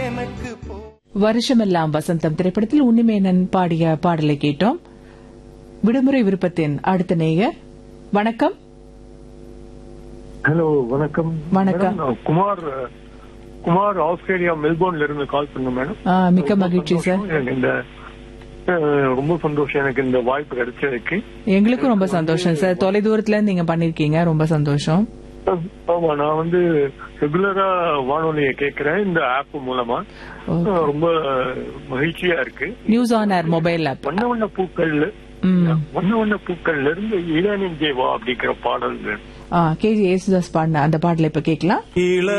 எனக்கு போ வருஷமெல்லாம் வசந்தம் திரைப்படத்தில் உன்னிமேனன் பாடிய பாடலை கேட்டோம் விடுமுறை விருப்பத்தின் அடுத்த நேயர் வணக்கம் ஹலோ வணக்கம் வணக்கம். மேடம், நான் குமார் குமார் ஆஸ்திரேலியா மெல்போர்ன்ல இருந்து கால் பண்ணேன் மேடம் ஆ, மிக்க ரொம்ப மகிழ்ச்சி சார் சந்தோஷம். எனக்கு இந்த அஹ், ரொம்ப சந்தோஷம் எனக்கு இந்த வாய்ப்பு கிடைச்சதுக்கு எங்களுக்கும் ரொம்ப சந்தோஷம் சார் தொலை தூரத்துல இருந்து நீங்க பண்ணிருக்கீங்க ரொம்ப சந்தோஷம் அஹ், ஆமா நான் வந்து ரெகுலரா வானொலியை கேட்கிறேன் இந்த ஆப் மூலமா ஓ. அஹ், ரொம்ப மகிழ்ச்சியா இருக்கு news on air mobile app வண்ண வண்ண பூக்கள் ம். வண்ண வண்ண பூக்கள்ல இருந்து இளநெஞ்சே வா அப்படிங்கிற பாடல் கே ஜி ஏசுதாஸ் பாடின அந்த பாடலை இப்ப கேட்கலாம் இள